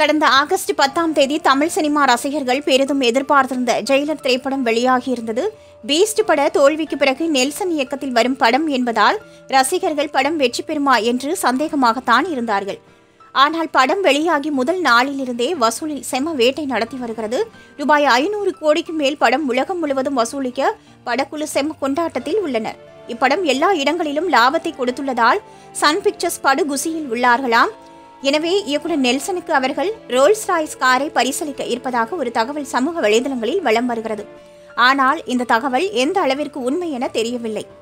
கடந்த ஆகஸ்ட் பத்தாம் தேதி தமிழ் சினிமா ரசிகர்கள் பெரிதும் எதிர்பார்த்திருந்த ஜெயிலர் திரைப்படம் வெளியாகியிருந்தது பீஸ்ட் பட தோல்விக்கு பிறகு நெல்சன் இயக்கத்தில் வரும் படம் என்பதால் ரசிகர்கள் படம் வெற்றி பெறுமா என்று சந்தேகமாகத்தான் இருந்தார்கள் ஆனால் படம் வெளியாகி முதல் நாளிலிருந்தே வசூலில் செம வேட்டை நடத்தி வருகிறது ரூபாய் ஐநூறு கோடிக்கு மேல் படம் உலகம் முழுவதும் வசூலிக்க படக்குழு செம கொண்டாட்டத்தில் உள்ளனர் இப்படம் எல்லா இடங்களிலும் லாபத்தை கொடுத்துள்ளதால் சன் பிக்சர்ஸ் படு குசியில் உள்ளார்களாம் எனவே இயக்குனர் நெல்சனுக்கு அவர்கள் ரோல்ஸ் ராய்ஸ் காரை பரிசீலிக்க இருப்பதாக ஒரு தகவல் சமூக வலைதளங்களில் வலம் வருகிறது ஆனால் இந்த தகவல் எந்த அளவிற்கு உண்மை என தெரியவில்லை